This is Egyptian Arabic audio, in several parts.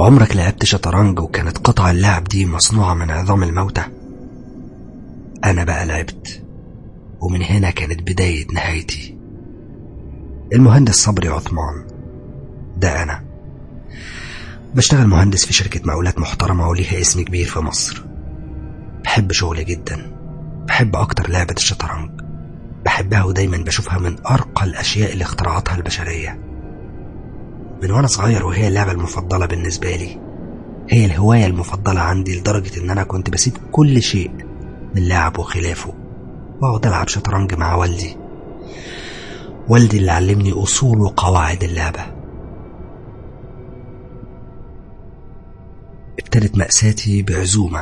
عمرك لعبت شطرنج وكانت قطع اللعب دي مصنوعة من عظام الموتى أنا بقى لعبت ومن هنا كانت بداية نهايتي المهندس صبري عثمان ده أنا بشتغل مهندس في شركة مقاولات محترمة وليها اسم كبير في مصر بحب شغلي جدا بحب أكتر لعبة الشطرنج بحبها ودايما بشوفها من أرقى الأشياء اللي اخترعتها البشرية من وأنا صغير وهي اللعبة المفضلة بالنسبة لي هي الهواية المفضلة عندي لدرجة إن أنا كنت بسيب كل شيء من لعب وخلافه وأقعد ألعب شطرنج مع والدي والدي اللي علمني أصول وقواعد اللعبة ابتدت مأساتي بعزومة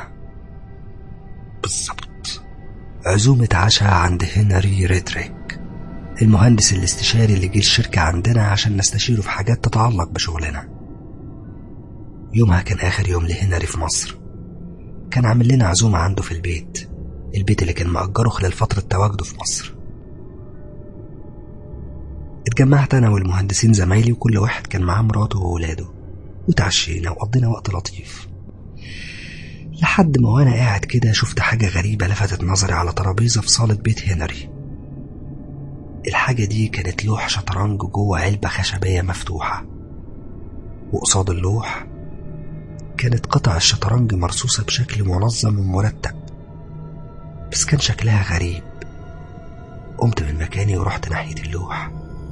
بالظبط عزومة عشاء عند هنري ريدريك المهندس الاستشاري اللي جه الشركة عندنا عشان نستشيره في حاجات تتعلق بشغلنا يومها كان آخر يوم لهنري في مصر كان عامل لنا عزومة عنده في البيت البيت اللي كان مأجره خلال فترة تواجده في مصر اتجمعت أنا والمهندسين زمايلي وكل واحد كان معاه مراته وولاده وتعشينا وقضينا وقت لطيف لحد ما وانا قاعد كده شفت حاجة غريبة لفتت نظري على ترابيزة في صالة بيت هنري الحاجة دي كانت لوح شطرنج جوه علبة خشبية مفتوحة وقصاد اللوح كانت قطع الشطرنج مرصوصة بشكل منظم ومرتب بس كان شكلها غريب قمت من مكاني ورحت ناحية اللوح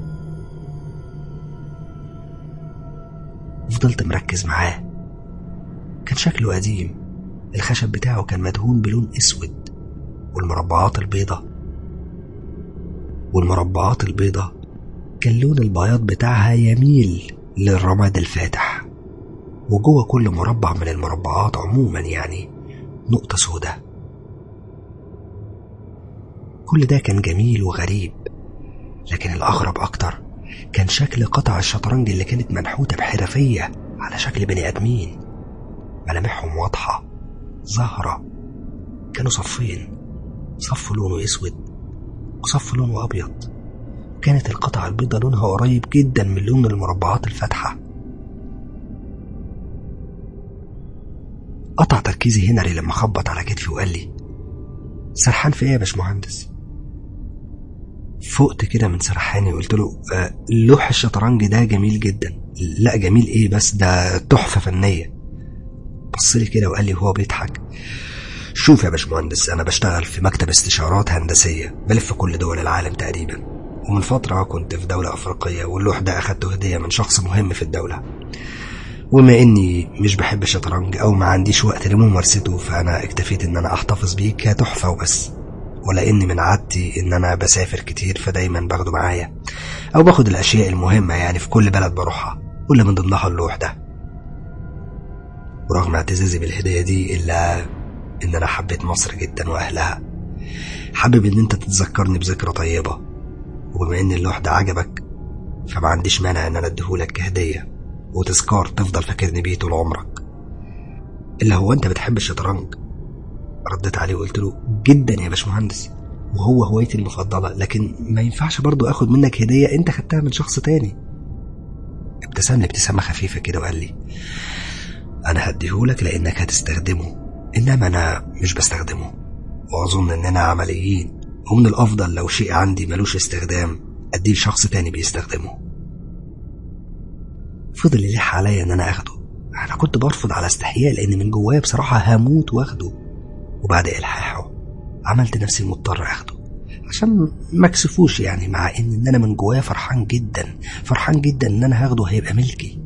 وفضلت مركز معاه كان شكله قديم الخشب بتاعه كان مدهون بلون اسود والمربعات البيضة والمربعات البيضة كان لون البياض بتاعها يميل للرماد الفاتح وجوه كل مربع من المربعات عموما يعني نقطة سوداء كل ده كان جميل وغريب لكن الأغرب أكتر كان شكل قطع الشطرنج اللي كانت منحوتة بحرفية على شكل بني آدمين ملامحهم واضحة ظاهرة كانوا صفين صف لونه أسود وصف لونه أبيض كانت القطعة البيضاء لونها قريب جدا من لون المربعات الفاتحة قطع تركيزي هنري لما خبط على كتفي وقال لي سرحان في ايه يا باشمهندس فقت كده من سرحاني وقلت له آه لوح الشطرنج ده جميل جدا لا جميل ايه بس ده تحفه فنيه بص لي كده وقال لي وهو بيضحك شوف يا باشمهندس انا بشتغل في مكتب استشارات هندسيه بلف كل دول العالم تقريبا ومن فتره كنت في دوله افريقيه واللوح ده اخدته هديه من شخص مهم في الدوله وما اني مش بحب الشطرنج او ما عنديش وقت لممارسته فانا اكتفيت ان انا احتفظ بيه كتحفه وبس ولاني من عادتي ان انا بسافر كتير فدايما باخده معايا او باخد الاشياء المهمه يعني في كل بلد بروحها واللي من ضمنها اللوح ده ورغم اعتزازي بالهديه دي الا ان انا حبيت مصر جدا واهلها حابب ان انت تتذكرني بذكرى طيبه وبما ان اللوح ده عجبك فما عنديش مانع ان انا اديهولك كهديه وتذكار تفضل فاكرني بيه طول عمرك إلا هو أنت بتحب الشطرنج رديت عليه وقلت له جدا يا باشمهندس وهو هوايتي المفضلة لكن ما ينفعش برضو أخد منك هدية أنت خدتها من شخص تاني ابتسم لي ابتسامة خفيفة كده وقال لي أنا هديهولك لأنك هتستخدمه إنما أنا مش بستخدمه وأظن إننا عمليين ومن الأفضل لو شيء عندي ملوش استخدام أديه لشخص تاني بيستخدمه فضل يلح عليا ان انا اخده انا كنت برفض على استحياء لان من جوايا بصراحه هموت واخده وبعد الحاحه عملت نفسي مضطر اخده عشان ما اكسفوش يعني مع ان ان انا من جوايا فرحان جدا فرحان جدا ان انا هاخده هيبقى ملكي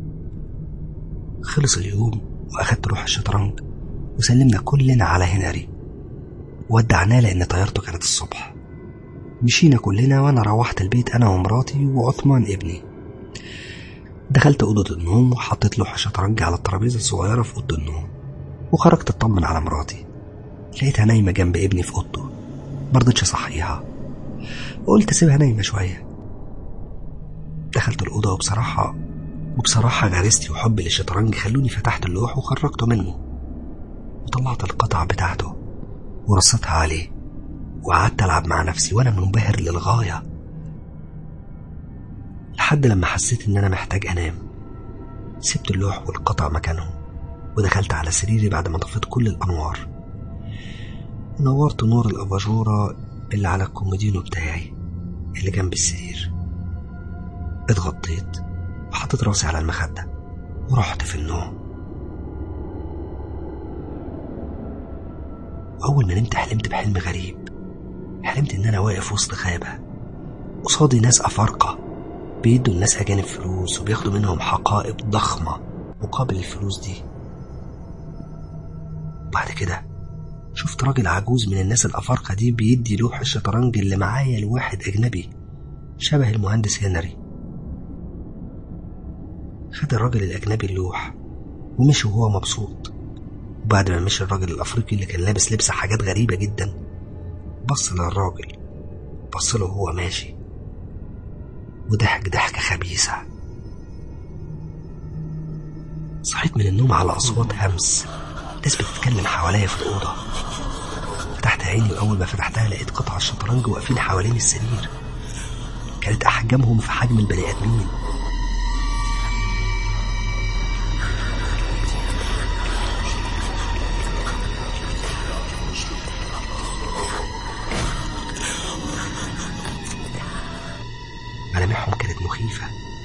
خلص اليوم واخدت روح الشطرنج وسلمنا كلنا على هنري ودعناه لان طيارته كانت الصبح مشينا كلنا وانا روحت البيت انا ومراتي وعثمان ابني دخلت أوضة النوم وحطيت لوحة شطرنج على الترابيزة الصغيرة في أوضة النوم وخرجت أطمن على مراتي لقيتها نايمة جنب ابني في أوضته مرضتش أصحيها وقلت أسيبها نايمة شوية دخلت الأوضة وبصراحة وبصراحة غريزتي وحبي للشطرنج خلوني فتحت اللوح وخرجته منه وطلعت القطع بتاعته ورصيتها عليه وقعدت ألعب مع نفسي وأنا منبهر للغاية لحد لما حسيت إن أنا محتاج أنام سبت اللوح والقطع مكانهم ودخلت على سريري بعد ما طفيت كل الأنوار نورت نور الأباجورة اللي على الكومودينو بتاعي اللي جنب السرير اتغطيت وحطيت راسي على المخدة ورحت في النوم وأول ما نمت حلمت بحلم غريب حلمت إن أنا واقف وسط غابة قصادي ناس أفارقة بيدوا الناس أجانب فلوس وبياخدوا منهم حقائب ضخمة مقابل الفلوس دي بعد كده شفت راجل عجوز من الناس الأفارقة دي بيدي لوح الشطرنج اللي معايا لواحد أجنبي شبه المهندس هنري خد الراجل الأجنبي اللوح ومشي وهو مبسوط وبعد ما مشي الراجل الأفريقي اللي كان لابس لبس حاجات غريبة جدا بص للراجل بص له وهو ماشي وضحك ضحكة خبيثة صحيت من النوم على أصوات همس ناس بتتكلم حواليا في الأوضة فتحت عيني وأول ما فتحتها لقيت قطع الشطرنج واقفين حوالين السرير كانت أحجامهم في حجم البني آدمين ملامحهم كانت مخيفة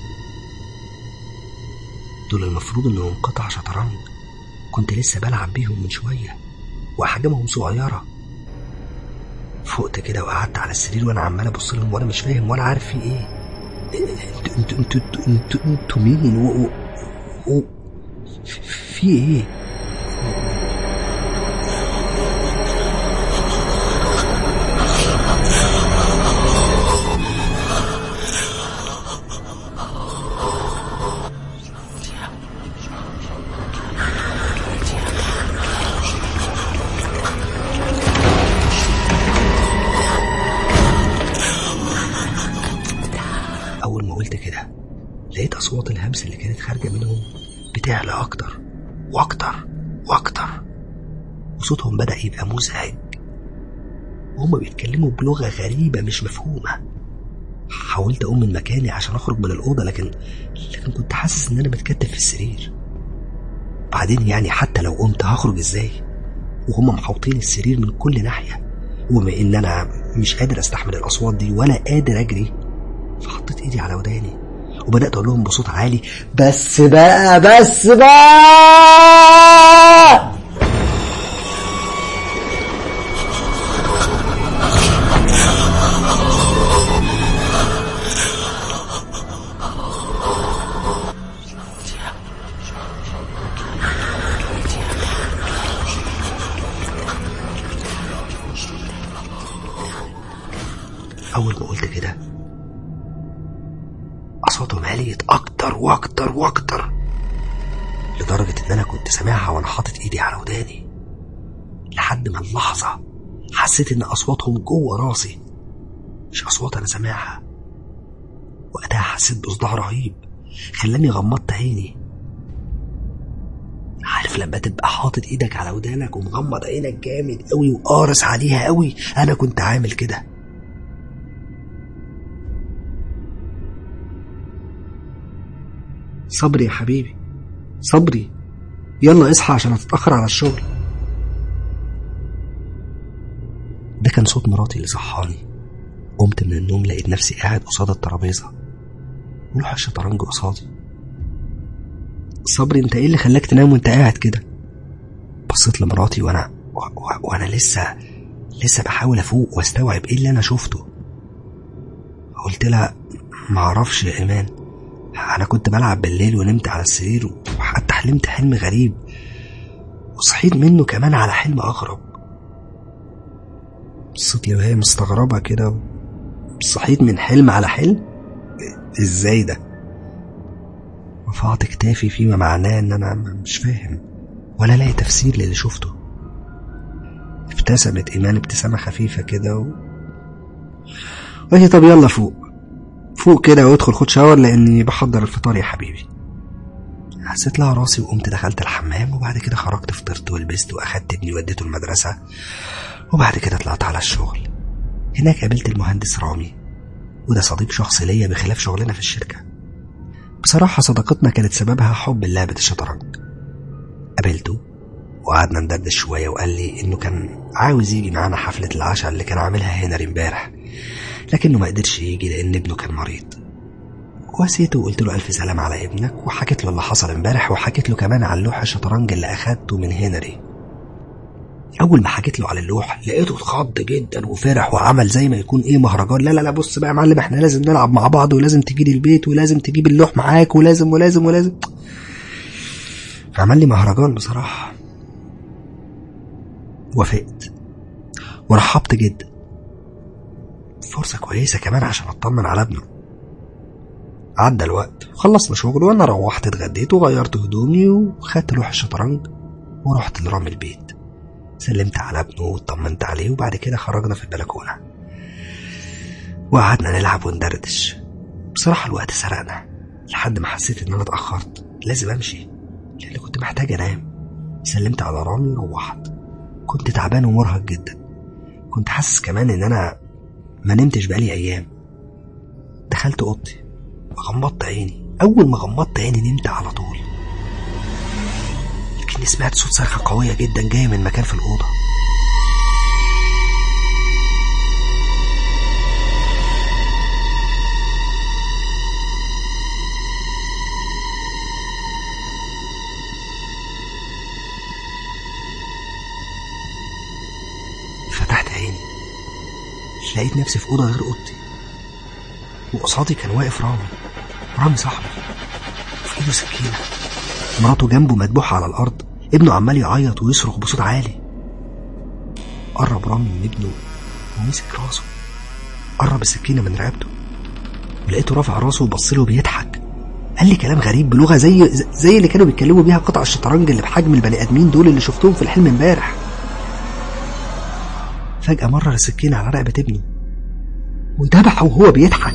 دول المفروض انهم قطع شطرنج كنت لسه بلعب بيهم من شوية وأحجامهم صغيرة فقت كده وقعدت على السرير وانا عمال ابص لهم وانا مش فاهم ولا عارف في ايه انتوا انتوا انتوا انتوا انتوا انتوا مين و... و... و... في ايه أول ما قلت كده لقيت أصوات الهمس اللي كانت خارجة منهم بتعلى أكتر وأكتر وأكتر وصوتهم بدأ يبقى مزعج وهما بيتكلموا بلغة غريبة مش مفهومة حاولت أقوم من مكاني عشان أخرج من الأوضة لكن لكن كنت حاسس إن أنا متكتف في السرير بعدين يعني حتى لو قمت هخرج إزاي وهما محوطين السرير من كل ناحية وبما إن أنا مش قادر أستحمل الأصوات دي ولا قادر أجري فحطيت ايدي على وداني وبدات اقول لهم بصوت عالي بس بقى بس بقى اول ما قلت كده أصواتهم عليت أكتر وأكتر وأكتر لدرجة إن أنا كنت سامعها وأنا حاطط إيدي على وداني لحد ما اللحظة حسيت إن أصواتهم جوه راسي مش أصوات أنا سامعها وقتها حسيت بصداع رهيب خلاني غمضت عيني عارف لما تبقى حاطط ايدك على ودانك ومغمض عينك جامد قوي وقارص عليها قوي انا كنت عامل كده صبري يا حبيبي صبري يلا اصحى عشان هتتأخر على الشغل ده كان صوت مراتي اللي صحاني قمت من النوم لقيت نفسي قاعد قصاد الترابيزة ولوح الشطرنج قصادي صبري انت ايه اللي خلاك تنام وانت قاعد كده بصيت لمراتي وانا و... و... وانا لسه لسه بحاول افوق واستوعب ايه اللي انا شفته قلت لها معرفش يا ايمان انا كنت بلعب بالليل ونمت على السرير وحتى حلمت حلم غريب وصحيت منه كمان على حلم اغرب بصيت لي وهي مستغربة كده صحيت من حلم على حلم ازاي ده رفعت كتافي فيما معناه ان انا مش فاهم ولا لاقي تفسير للي شفته ابتسمت ايمان ابتسامة خفيفة كده و... وهي طب يلا فوق فوق كده وادخل خد شاور لاني بحضر الفطار يا حبيبي حسيت لها راسي وقمت دخلت الحمام وبعد كده خرجت فطرت ولبست واخدت ابني وديته المدرسة وبعد كده طلعت على الشغل هناك قابلت المهندس رامي وده صديق شخصي ليا بخلاف شغلنا في الشركة بصراحة صداقتنا كانت سببها حب لعبة الشطرنج قابلته وقعدنا ندردش شوية وقال لي إنه كان عاوز يجي معانا حفلة العشاء اللي كان عاملها هنري امبارح لكنه ما قدرش يجي لأن ابنه كان مريض واسيته وقلت له ألف سلام على ابنك وحكيت له اللي حصل امبارح وحكيت له كمان عن لوح الشطرنج اللي أخدته من هنري أول ما حكيت له على اللوح لقيته اتخض جدا وفرح وعمل زي ما يكون إيه مهرجان لا لا لا بص بقى يا معلم إحنا لازم نلعب مع بعض ولازم تجي لي البيت ولازم تجيب اللوح معاك ولازم ولازم ولازم فعمل لي مهرجان بصراحة وافقت ورحبت جدا فرصة كويسة كمان عشان أطمن على ابنه عدى الوقت وخلصنا شغل وأنا روحت اتغديت وغيرت هدومي وخدت لوح الشطرنج ورحت لرامي البيت سلمت على ابنه وطمنت عليه وبعد كده خرجنا في البلكونة وقعدنا نلعب وندردش بصراحة الوقت سرقنا لحد ما حسيت إن أنا اتأخرت لازم أمشي لأن كنت محتاج أنام سلمت على رامي وروحت كنت تعبان ومرهق جدا كنت حاسس كمان إن أنا ما نمتش بقالي أيام دخلت أوضتي غمضت عيني أول ما غمضت عيني نمت على طول لكني سمعت صوت صرخة قوية جدا جاية من مكان في الأوضة فتحت عيني لقيت نفسي في أوضة غير أوضتي وقصادي كان واقف رامي رامي صاحبي في إيده سكينة مراته جنبه مدبوحة على الأرض ابنه عمال يعيط ويصرخ بصوت عالي قرب رامي من ابنه ومسك راسه قرب السكينة من رقبته ولقيته رافع راسه وبص له بيضحك قال لي كلام غريب بلغة زي زي اللي كانوا بيتكلموا بيها قطع الشطرنج اللي بحجم البني آدمين دول اللي شفتهم في الحلم امبارح فجأة مرر السكينة على رقبة ابنه وذبحه وهو بيضحك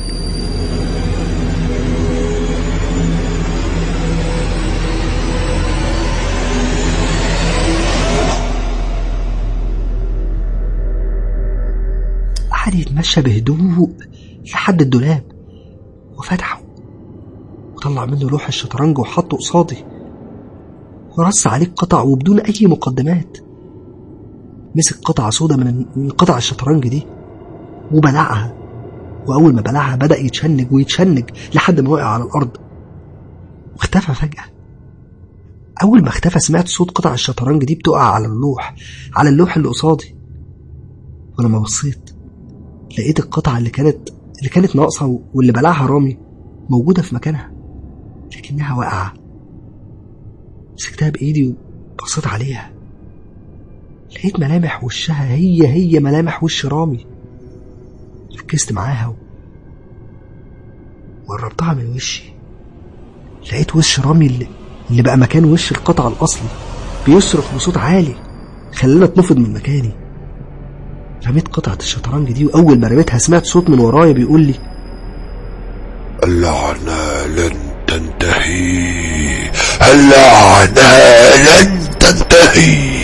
قعد يتمشى بهدوء لحد الدولاب وفتحه وطلع منه لوح الشطرنج وحطه قصادي ورص عليه قطع وبدون أي مقدمات مسك قطعة سودة من من قطع الشطرنج دي وبلعها وأول ما بلعها بدأ يتشنج ويتشنج لحد ما وقع على الأرض واختفى فجأة أول ما اختفى سمعت صوت قطع الشطرنج دي بتقع على اللوح على اللوح اللي قصادي ولما بصيت لقيت القطعة اللي كانت اللي كانت ناقصة واللي بلعها رامي موجودة في مكانها لكنها واقعة مسكتها بإيدي وبصيت عليها لقيت ملامح وشها هي هي ملامح وش رامي ركزت معاها و... وقربتها من وشي لقيت وش رامي اللي, اللي بقى مكان وش القطعة الأصلي بيصرخ بصوت عالي خلاني اتنفض من مكاني رميت قطعة الشطرنج دي وأول ما رميتها سمعت صوت من ورايا بيقول لي اللعنة لن تنتهي اللعنة لن تنتهي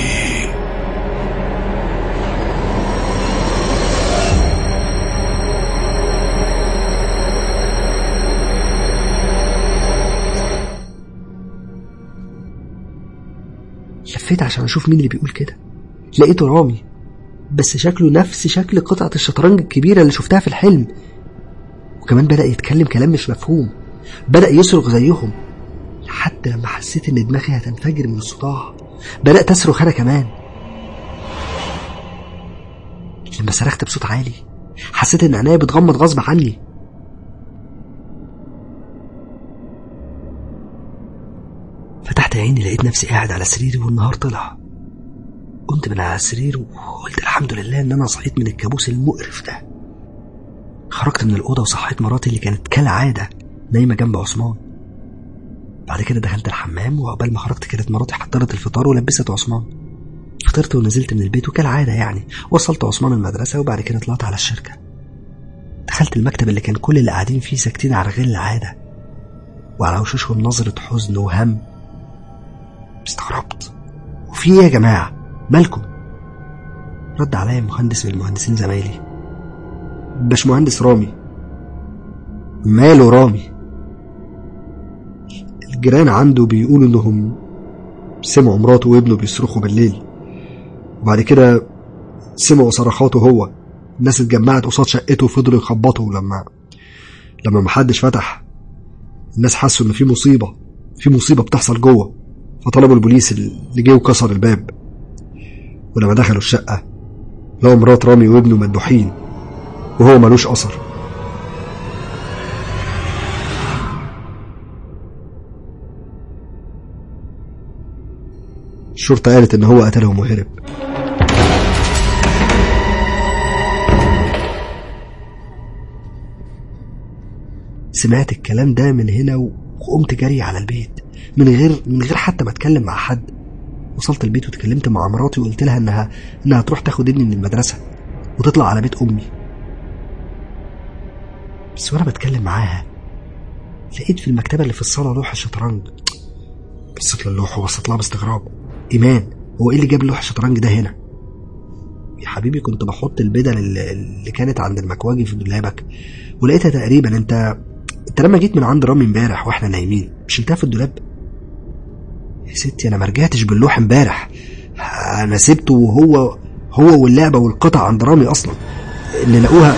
لفيت عشان أشوف مين اللي بيقول كده لقيته رامي بس شكله نفس شكل قطعة الشطرنج الكبيرة اللي شفتها في الحلم وكمان بدأ يتكلم كلام مش مفهوم بدأ يصرخ زيهم لحد لما حسيت إن دماغي هتنفجر من الصداع بدأت أصرخ أنا كمان لما صرخت بصوت عالي حسيت إن عينيا بتغمض غصب عني فتحت عيني لقيت نفسي قاعد على سريري والنهار طلع قمت من على السرير وقلت الحمد لله ان انا صحيت من الكابوس المقرف ده خرجت من الأوضة وصحيت مراتي اللي كانت كالعادة نايمة جنب عثمان بعد كده دخلت الحمام وعقبال ما خرجت كانت مراتي حضرت الفطار ولبست عثمان فطرت ونزلت من البيت وكالعادة يعني وصلت عثمان المدرسة وبعد كده طلعت على الشركة دخلت المكتب اللي كان كل اللي قاعدين فيه ساكتين على غير العادة وعلى وشوشهم نظرة حزن وهم استغربت وفي ايه يا جماعة مالكم رد عليا مهندس من المهندسين زمايلي باشمهندس رامي ماله رامي الجيران عنده بيقولوا انهم سمعوا مراته وابنه بيصرخوا بالليل وبعد كده سمعوا صرخاته هو الناس اتجمعت قصاد شقته وفضلوا يخبطوا لما لما محدش فتح الناس حسوا ان في مصيبة في مصيبة بتحصل جوه فطلبوا البوليس اللي جه وكسر الباب ولما دخلوا الشقة لقوا مرات رامي وابنه مدبوحين وهو ملوش أثر الشرطة قالت إن هو قتلهم وهرب سمعت الكلام ده من هنا وقمت جري على البيت من غير من غير حتى ما اتكلم مع حد وصلت البيت واتكلمت مع مراتي وقلت لها انها انها تروح تاخد ابني من المدرسه وتطلع على بيت امي بس وانا بتكلم معاها لقيت في المكتبه اللي في الصاله لوحه شطرنج بصيت للوحه وبصيت لها باستغراب ايمان هو ايه اللي جاب لوحه الشطرنج ده هنا يا حبيبي كنت بحط البدل اللي اللي كانت عند المكواجي في دولابك ولقيتها تقريبا انت انت لما جيت من عند رامي امبارح واحنا نايمين مش انتهى في الدولاب يا ستي انا ما رجعتش باللوح امبارح انا سبته وهو هو واللعبه والقطع عند رامي اصلا اللي لقوها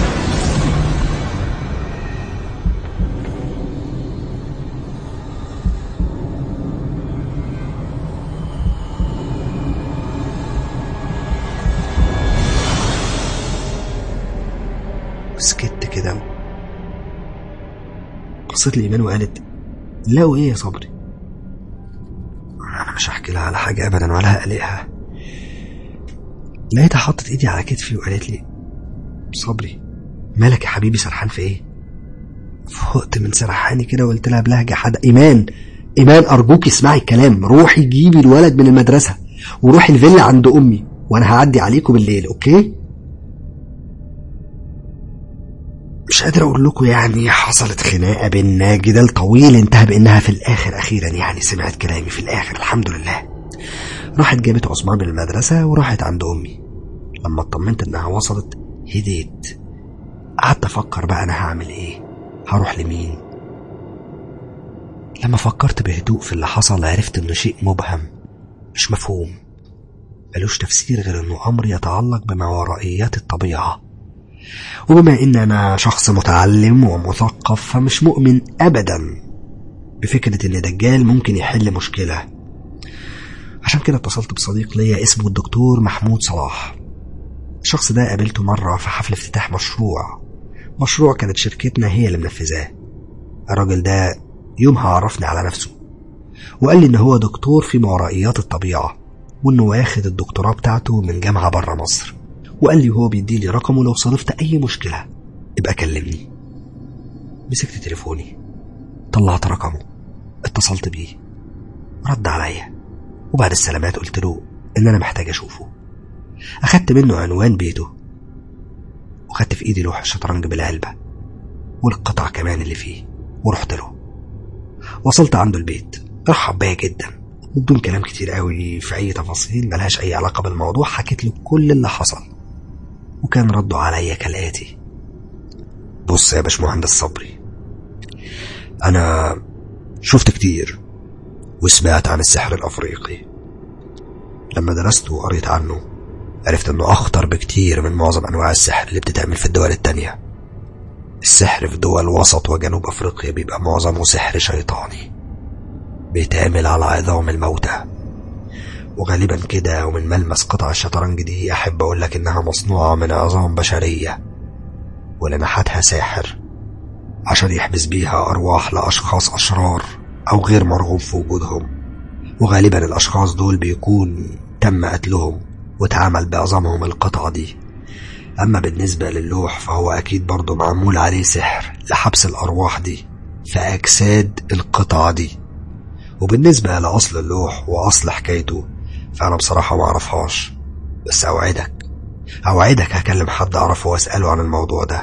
سكت كده بصيت لإيمان وقالت لقوا ايه يا صبري انا مش هحكي لها على حاجه ابدا ولا هقلقها لقيتها حطت ايدي على كتفي وقالت لي صبري مالك يا حبيبي سرحان في ايه فقت من سرحاني كده وقلت لها بلهجه حدا ايمان ايمان ارجوك اسمعي الكلام روحي جيبي الولد من المدرسه وروحي الفيلا عند امي وانا هعدي عليكم بالليل اوكي مش قادر اقول لكم يعني حصلت خناقه بينا جدال طويل انتهى بانها في الاخر اخيرا يعني سمعت كلامي في الاخر الحمد لله راحت جابت عثمان من المدرسه وراحت عند امي لما اطمنت انها وصلت هديت قعدت افكر بقى انا هعمل ايه هروح لمين لما فكرت بهدوء في اللي حصل عرفت انه شيء مبهم مش مفهوم ملوش تفسير غير انه امر يتعلق بماورائيات الطبيعه وبما ان انا شخص متعلم ومثقف فمش مؤمن ابدا بفكرة ان دجال ممكن يحل مشكلة عشان كده اتصلت بصديق ليا اسمه الدكتور محمود صلاح الشخص ده قابلته مرة في حفل افتتاح مشروع مشروع كانت شركتنا هي اللي منفذاه الراجل ده يومها عرفني على نفسه وقال لي ان هو دكتور في ماورائيات الطبيعة وانه واخد الدكتوراه بتاعته من جامعة بره مصر وقال لي وهو بيديلي رقمه لو صادفت أي مشكلة ابقى كلمني مسكت تليفوني طلعت رقمه اتصلت بيه رد عليا وبعد السلامات قلت له إن أنا محتاج أشوفه أخدت منه عنوان بيته وخدت في إيدي لوح الشطرنج بالعلبة والقطع كمان اللي فيه ورحت له وصلت عنده البيت رحب بيا جدا وبدون كلام كتير قوي في أي تفاصيل ملهاش أي علاقة بالموضوع حكيت له كل اللي حصل وكان رده عليا كالآتي بص يا باشمهندس صبري أنا شفت كتير وسمعت عن السحر الأفريقي لما درست وقريت عنه عرفت إنه أخطر بكتير من معظم أنواع السحر اللي بتتعمل في الدول التانية السحر في دول وسط وجنوب أفريقيا بيبقى معظمه سحر شيطاني بيتعمل على عظام الموتى وغالبا كده ومن ملمس قطع الشطرنج دي أحب أقول لك إنها مصنوعة من عظام بشرية ولمحتها ساحر عشان يحبس بيها أرواح لأشخاص أشرار أو غير مرغوب في وجودهم وغالبا الأشخاص دول بيكون تم قتلهم واتعمل بعظامهم القطعة دي أما بالنسبة للوح فهو أكيد برضه معمول عليه سحر لحبس الأرواح دي في أجساد القطعة دي وبالنسبة لأصل اللوح وأصل حكايته فأنا بصراحة ما أعرفهاش بس أوعدك أوعدك هكلم حد أعرفه وأسأله عن الموضوع ده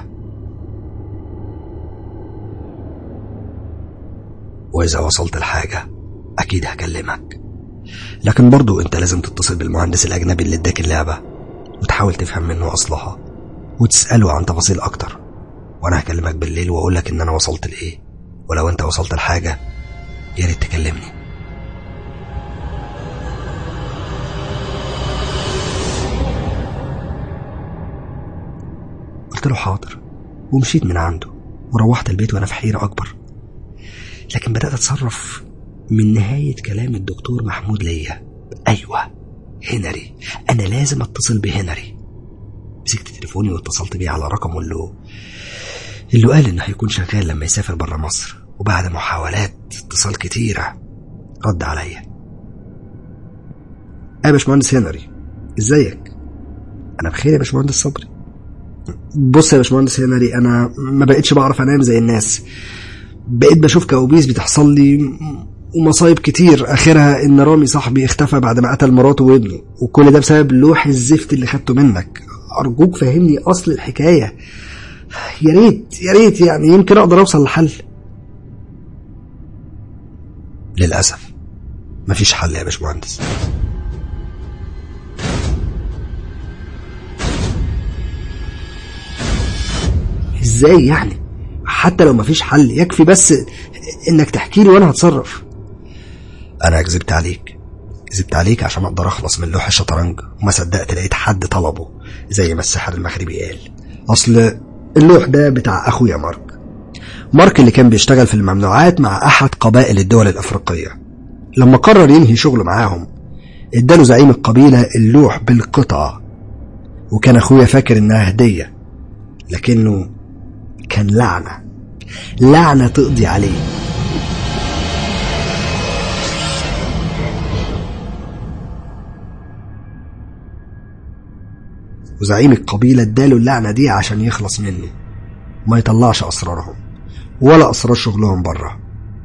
وإذا وصلت لحاجة أكيد هكلمك لكن برضو أنت لازم تتصل بالمهندس الأجنبي اللي اداك اللعبة وتحاول تفهم منه أصلها وتسأله عن تفاصيل أكتر وأنا هكلمك بالليل وأقولك إن أنا وصلت لإيه ولو أنت وصلت لحاجة يا ريت تكلمني قلت له حاضر ومشيت من عنده وروحت البيت وانا في حيرة اكبر لكن بدأت اتصرف من نهاية كلام الدكتور محمود ليا ايوه هنري انا لازم اتصل بهنري مسكت تليفوني واتصلت بيه على رقمه اللي اللي قال انه هيكون شغال لما يسافر بره مصر وبعد محاولات اتصال كتيرة رد عليا يا باشمهندس هنري ازيك انا بخير يا باشمهندس صبري بص يا باشمهندس هنري انا ما بقتش بعرف انام زي الناس بقيت بشوف كوابيس بتحصل لي ومصايب كتير اخرها ان رامي صاحبي اختفى بعد ما قتل مراته وابنه وكل ده بسبب لوح الزفت اللي خدته منك ارجوك فهمني اصل الحكايه يا ريت يا ريت يعني يمكن اقدر اوصل لحل للاسف مفيش حل يا باشمهندس ازاي يعني حتى لو مفيش حل يكفي بس انك تحكي لي وانا هتصرف انا كذبت عليك كذبت عليك عشان اقدر اخلص من لوح الشطرنج وما صدقت لقيت حد طلبه زي ما الساحر المغربي قال اصل اللوح ده بتاع اخويا مارك مارك اللي كان بيشتغل في الممنوعات مع احد قبائل الدول الافريقيه لما قرر ينهي شغله معاهم اداله زعيم القبيله اللوح بالقطعه وكان اخويا فاكر انها هديه لكنه كان لعنه لعنه تقضي عليه وزعيم القبيلة اداله اللعنة دي عشان يخلص منه وما يطلعش أسرارهم ولا أسرار شغلهم بره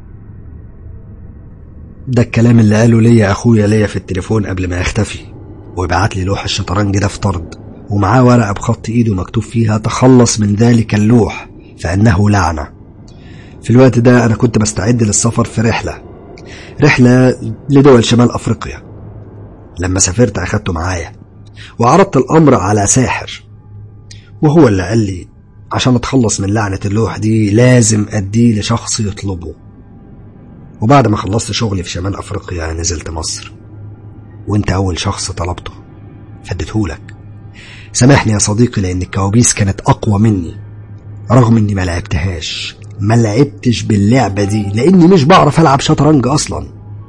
ده الكلام اللي قاله ليا أخويا ليا في التليفون قبل ما يختفي ويبعت لي لوح الشطرنج ده في طرد ومعاه ورقة بخط إيده مكتوب فيها تخلص من ذلك اللوح فإنه لعنة في الوقت ده أنا كنت بستعد للسفر في رحلة رحلة لدول شمال أفريقيا لما سافرت أخدته معايا وعرضت الأمر على ساحر وهو اللي قال لي عشان أتخلص من لعنة اللوح دي لازم أديه لشخص يطلبه وبعد ما خلصت شغلي في شمال أفريقيا نزلت مصر وانت أول شخص طلبته فديتهولك سامحني يا صديقي لأن الكوابيس كانت أقوى مني رغم إني ما لعبتهاش ما لعبتش باللعبة دي لأني مش بعرف ألعب شطرنج أصلاً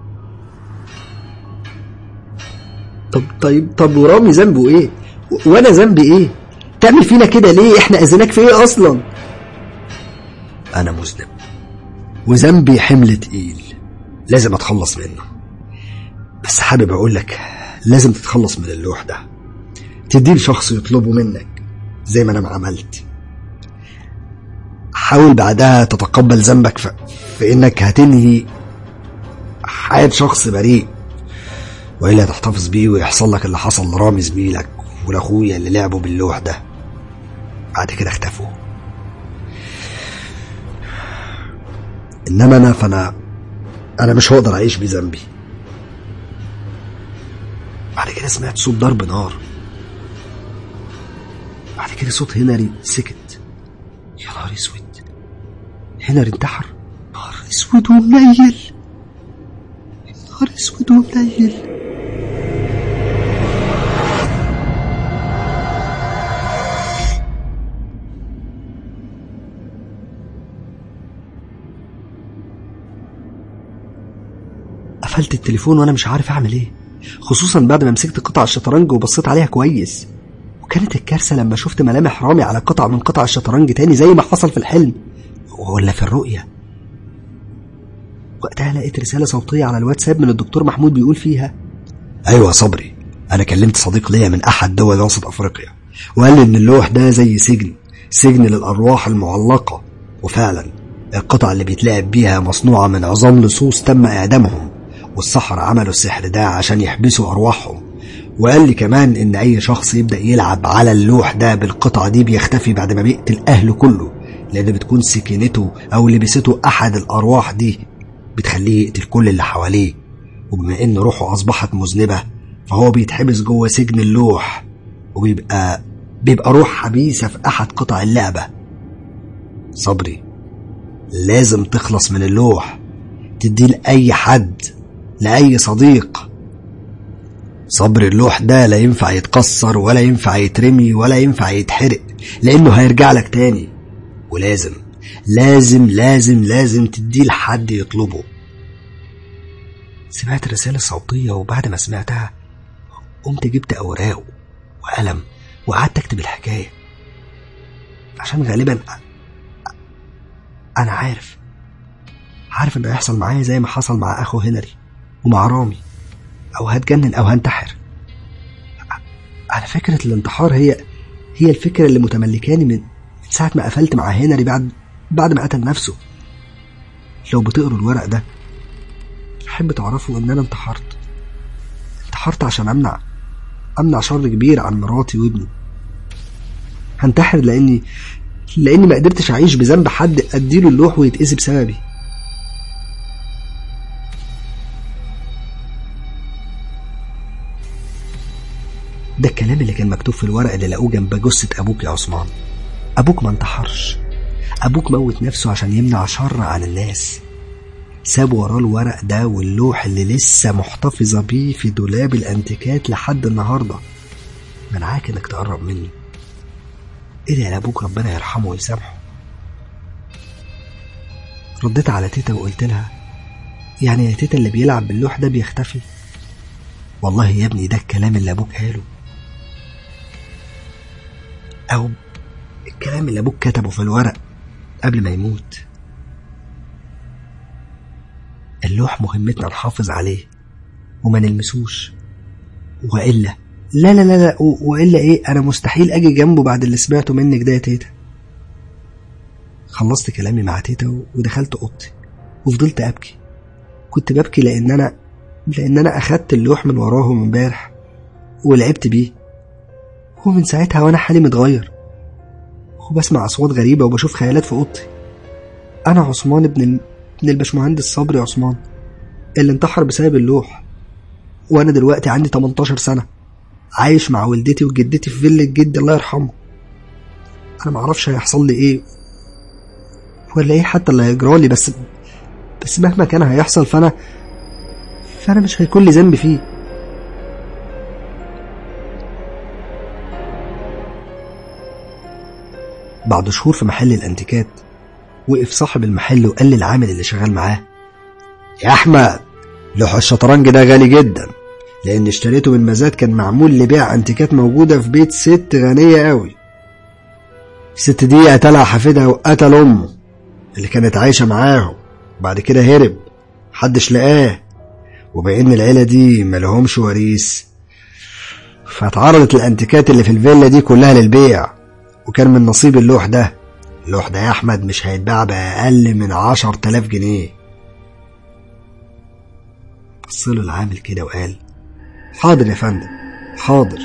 طب طيب طب ورامي ذنبه ايه؟ وانا ذنبي ايه؟ تعمل فينا كده ليه؟ احنا اذيناك في ايه اصلا؟ انا مذنب وذنبي حمل تقيل لازم اتخلص منه بس حابب اقول لك لازم تتخلص من اللوح ده تديه لشخص يطلبه منك زي ما انا ما عملت حاول بعدها تتقبل ذنبك في, في انك هتنهي حياة شخص بريء والا تحتفظ بيه ويحصل لك اللي حصل لرامي زميلك ولاخويا اللي لعبوا باللوح ده بعد كده اختفوا انما انا فانا انا مش هقدر اعيش بذنبي بعد كده سمعت صوت ضرب نار بعد كده صوت هنري سكت يا نهار اسود هنري انتحر نهار اسود ومنيل نهار اسود ومنيل قفلت التليفون وانا مش عارف اعمل ايه خصوصا بعد ما مسكت قطع الشطرنج وبصيت عليها كويس وكانت الكارثة لما شفت ملامح رامي على قطع من قطع الشطرنج تاني زي ما حصل في الحلم ولا في الرؤية وقتها لقيت رسالة صوتية على الواتساب من الدكتور محمود بيقول فيها أيوة يا صبري أنا كلمت صديق ليا من أحد دول وسط أفريقيا وقال لي إن اللوح ده زي سجن سجن للأرواح المعلقة وفعلا القطع اللي بيتلعب بيها مصنوعة من عظام لصوص تم إعدامهم والسحرة عملوا السحر ده عشان يحبسوا أرواحهم وقال لي كمان إن أي شخص يبدأ يلعب على اللوح ده بالقطعة دي بيختفي بعد ما بيقتل أهله كله لأن بتكون سكينته أو لبسته أحد الأرواح دي بتخليه يقتل كل اللي حواليه وبما إن روحه أصبحت مذنبة فهو بيتحبس جوه سجن اللوح وبيبقى بيبقى روح حبيسة في أحد قطع اللعبة صبري لازم تخلص من اللوح تديه لأي حد لأي صديق صبر اللوح ده لا ينفع يتكسر ولا ينفع يترمي ولا ينفع يتحرق لأنه هيرجع لك تاني ولازم لازم لازم لازم تديه لحد يطلبه سمعت الرسالة الصوتية وبعد ما سمعتها قمت جبت أوراق وقلم وقعدت أكتب الحكاية عشان غالبا أنا عارف عارف إنه هيحصل معايا زي ما حصل مع أخو هنري ومع رامي أو هتجنن أو هنتحر على فكرة الانتحار هي هي الفكرة اللي متملكاني من من ساعة ما قفلت مع هنري بعد بعد ما قتل نفسه لو بتقروا الورق ده أحب تعرفوا إن أنا انتحرت انتحرت عشان أمنع أمنع شر كبير عن مراتي وابني هنتحر لأني لأني ما قدرتش أعيش بذنب حد أديله اللوح ويتأذي بسببي ده الكلام اللي كان مكتوب في الورق اللي لقوه جنب جثة أبوك يا عثمان أبوك ما انتحرش أبوك موت نفسه عشان يمنع شر عن الناس ساب وراه الورق ده واللوح اللي لسه محتفظة بيه في دولاب الأنتيكات لحد النهاردة منعاك إنك تقرب منه ادعي لأبوك ربنا يرحمه ويسامحه رديت على تيتا وقلت لها يعني يا تيتا اللي بيلعب باللوح ده بيختفي والله يا ابني ده الكلام اللي أبوك قاله أو الكلام اللي أبوك كتبه في الورق قبل ما يموت اللوح مهمتنا نحافظ عليه وما نلمسوش وإلا لا لا لا لا و- وإلا إيه أنا مستحيل أجي جنبه بعد اللي سمعته منك ده يا تيتا خلصت كلامي مع تيتا و- ودخلت أوضتي وفضلت أبكي كنت ببكي لأن أنا لأن أنا أخدت اللوح من وراهم امبارح ولعبت بيه ومن ساعتها وأنا حالي متغير وبسمع أصوات غريبة وبشوف خيالات في أوضتي أنا عثمان ابن ال... ابن الباشمهندس صبري عثمان اللي انتحر بسبب اللوح وأنا دلوقتي عندي 18 سنة عايش مع والدتي وجدتي في فيلا جدي الله يرحمه أنا معرفش هيحصل لي إيه ولا إيه حتى اللي هيجرالي بس بس مهما كان هيحصل فأنا فأنا مش هيكون لي ذنب فيه بعد شهور في محل الانتيكات وقف صاحب المحل وقال للعامل اللي شغال معاه يا احمد لوح الشطرنج ده غالي جدا لان اشتريته من مزاد كان معمول لبيع انتيكات موجوده في بيت ست غنيه قوي الست دي قتلها حفيدها وقتل امه اللي كانت عايشه معاهم وبعد كده هرب محدش لقاه وبان العيله دي ملهمش وريث فاتعرضت الانتيكات اللي في الفيلا دي كلها للبيع وكان من نصيب اللوح ده اللوح ده يا أحمد مش هيتباع بأقل من عشر تلاف جنيه بصله العامل كده وقال حاضر يا فندم حاضر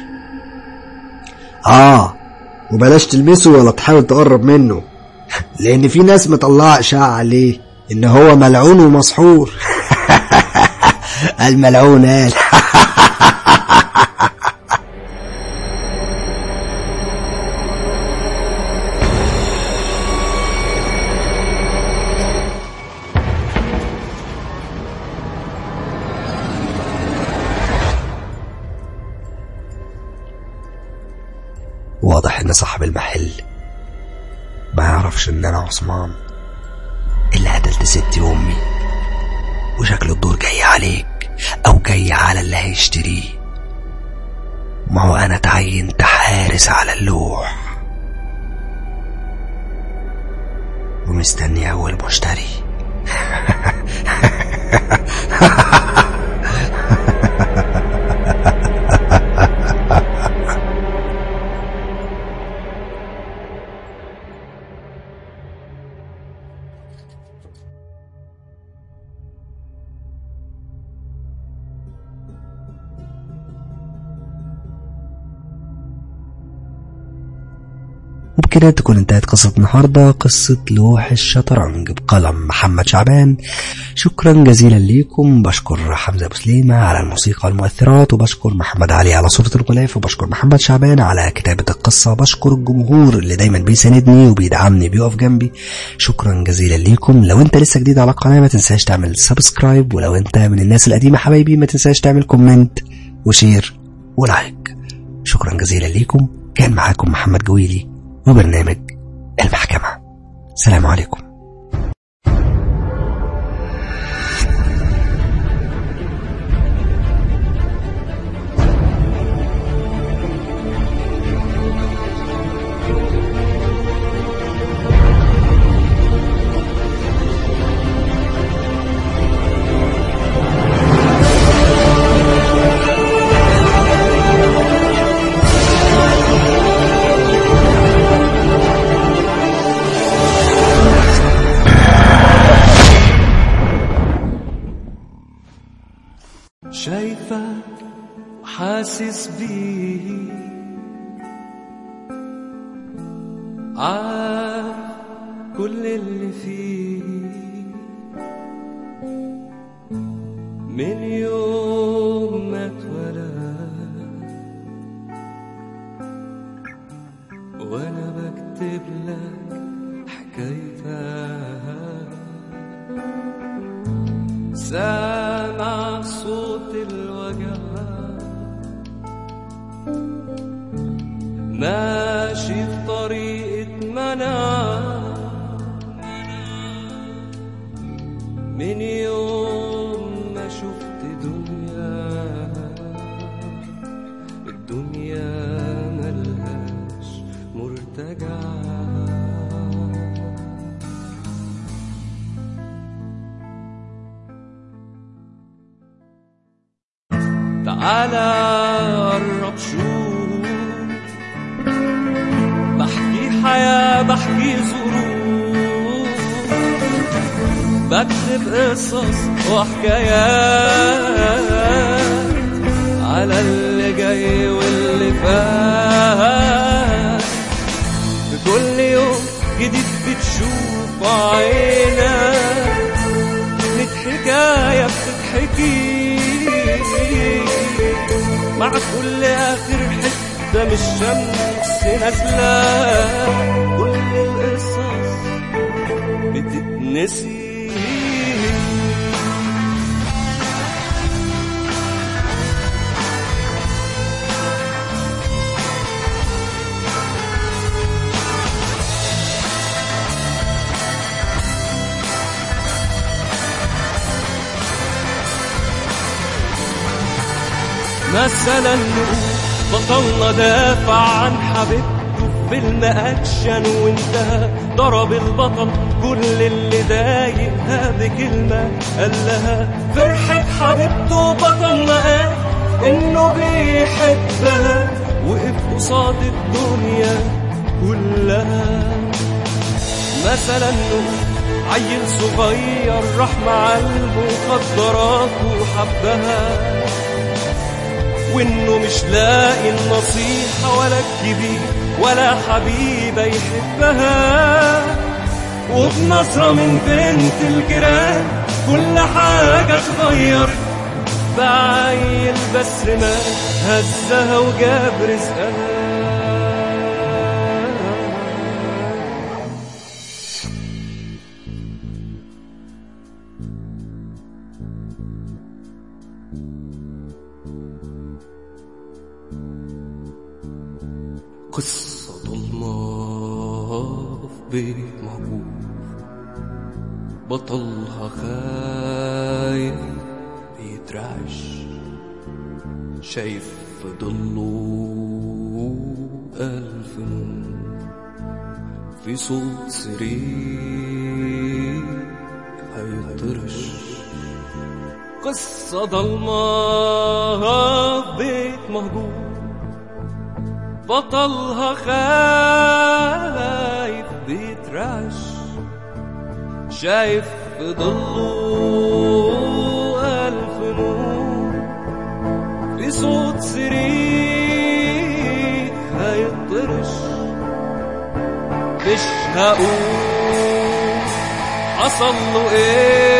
آه وبلاش تلمسه ولا تحاول تقرب منه لأن في ناس مطلعة إشاعة عليه إن هو ملعون ومسحور الملعون قال واضح ان صاحب المحل ما يعرفش ان انا عثمان اللي قتلت ستي وامي وشكل الدور جاي عليك او جاي على اللي هيشتريه ما هو انا تعينت حارس على اللوح ومستني اول مشتري وبكده تكون انتهت قصة النهاردة قصة لوح الشطرنج بقلم محمد شعبان شكرا جزيلا ليكم بشكر حمزة أبو سليمة على الموسيقى والمؤثرات وبشكر محمد علي على صورة الغلاف وبشكر محمد شعبان على كتابة القصة بشكر الجمهور اللي دايما بيساندني وبيدعمني بيقف جنبي شكرا جزيلا ليكم لو انت لسه جديد على القناة ما تنساش تعمل سبسكرايب ولو انت من الناس القديمة حبايبي ما تنساش تعمل كومنت وشير ولايك شكرا جزيلا ليكم كان معاكم محمد جويلي وبرنامج المحكمة سلام عليكم شايفك وحاسس بيه عارف كل اللي فيه من يوم ما اتولد وانا بكتب لك حكايتك سامع صوت الوجع ماشي في طريقة منع من يوم ما شفت دنيا الدنيا ملهاش مرتجع تعالى قرب شوف بحكي حياة بحكي ظروف بكتب قصص وحكايات على اللي جاي واللي فات بكل يوم جديد بتشوف عينك كانت حكاية بتتحكي مع كل آخر حتة من الشمس نازلة كل القصص بتتنسي مثلا نقول بطلنا دافع عن حبيبته في فيلم اكشن وانتهى ضرب البطل كل اللي ضايقها بكلمه قال لها فرحه حبيبته بطلنا قال انه بيحبها وقف قصاد الدنيا كلها مثلا نقول عيل صغير راح مع المخدرات وحبها وانه مش لاقي النصيحة ولا الكبير ولا حبيبة يحبها وبنظرة من بنت الجيران كل حاجة اتغيرت بعيل بس ما هزها وجاب رزقها قصة ضلمة في بيت مهجور بطلها خايف بيترعش شايف في ضله ألف نور في صوت سرير هيطرش قصة ضلمة في بيت مهجور بطلها خايف بيترعش شايف في ضله ألف نور في صوت صريخ هيطرش هقول حصل له ايه